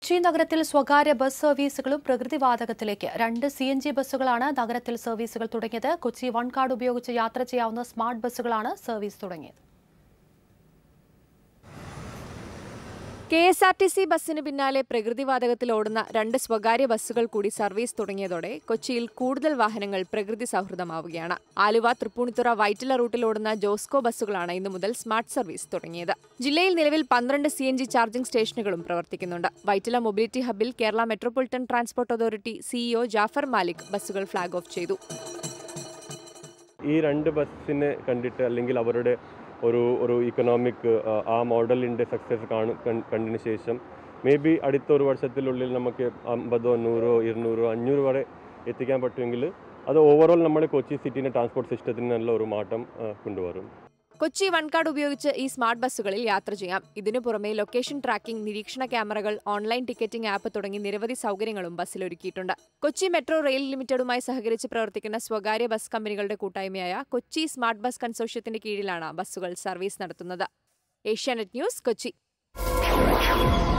കൊച്ചി നഗരത്തിൽ സ്വകാര്യ ബസ് സർവീസുകളും പ്രകൃതിവാതകത്തിലേക്ക് രണ്ട് സി എൻ ജി ബസ്സുകളാണ് നഗരത്തിൽ സർവീസുകൾ തുടങ്ങിയത് കൊച്ചി വൺ കാർഡ് ഉപയോഗിച്ച് യാത്ര ചെയ്യാവുന്ന സ്മാർട്ട് ബസ്സുകളാണ് സർവീസ് തുടങ്ങിയത് K S R T C ബസ്സിന് പിന്നാലെ പ്രകൃതിവാതകത്തിൽ ഓടുന്ന രണ്ട് സ്വകാര്യ ബസ്സുകൾ കൂടി സർവീസ് തുടങ്ങിയതോടെ കൊച്ചിയിൽ കൂടുതൽ വാഹനങ്ങൾ പ്രകൃതി സൗഹൃദമാവുകയാണ് ആലുവ തൃപ്പൂണിത്തുറ വൈറ്റില റൂട്ടിൽ ഓടുന്ന ജോസ്കോ ബസ്സുകളാണ് ഇന്നു മുതൽ സ്മാർട്ട് സർവീസ് തുടങ്ങിയത് ജില്ലയിൽ നിലവിൽ പന്ത്രണ്ട് സി എൻ ജി ചാർജിംഗ് സ്റ്റേഷനുകളും പ്രവർത്തിക്കുന്നുണ്ട് വൈറ്റില മൊബിലിറ്റി ഹബിൽ Kerala metropolitan transport authority CEO Jafar Malik ബസ്സുകൾ ഫ്ളാഗ് ഓഫ് ചെയ്തു ഈ രണ്ട് ബസ്സിനെ കണ്ടിട്ട് അല്ലെങ്കിൽ അവരുടെ ഒരു ഒരു ഇക്കണോമിക് ആ മോഡലിൻ്റെ സക്സസ് കാണു കൺ- കണ്ടതിന് ശേഷം മേ ബി അടുത്ത ഒരു വർഷത്തിനുള്ളിൽ നമുക്ക് അമ്പതോ നൂറോ ഇരുന്നൂറോ അഞ്ഞൂറ് വരെ എത്തിക്കാൻ പറ്റുമെങ്കിൽ അത് ഓവറോൾ നമ്മുടെ കൊച്ചി സിറ്റിൻ്റെ ട്രാൻസ്പോർട്ട് സിസ്റ്റത്തിന് നല്ല ഒരു മാറ്റം ആ, കൊണ്ടുവരും കൊച്ചി വൺ കാർഡ് ഉപയോഗിച്ച് ഈ സ്മാർട്ട് ബസ്സുകളിൽ യാത്ര ചെയ്യാം ഇതിനു പുറമെ ലൊക്കേഷൻ ട്രാക്കിംഗ് നിരീക്ഷണ ക്യാമറകൾ ഓൺലൈൻ ടിക്കറ്റിംഗ് ആപ്പ് തുടങ്ങി നിരവധി സൗകര്യങ്ങളും ബസ്സിൽ ഒരുക്കിയിട്ടുണ്ട് കൊച്ചി മെട്രോ റെയിൽ ലിമിറ്റഡുമായി സഹകരിച്ച് പ്രവർത്തിക്കുന്ന സ്വകാര്യ ബസ് കമ്പനികളുടെ കൂട്ടായ്മയായ കൊച്ചി സ്മാർട്ട് ബസ് കൺസോർഷ്യത്തിന്റെ കീഴിലാണ് ബസ്സുകൾ സർവീസ് നടത്തുന്നത് ഏഷ്യാനെറ്റ് ന്യൂസ് കൊച്ചി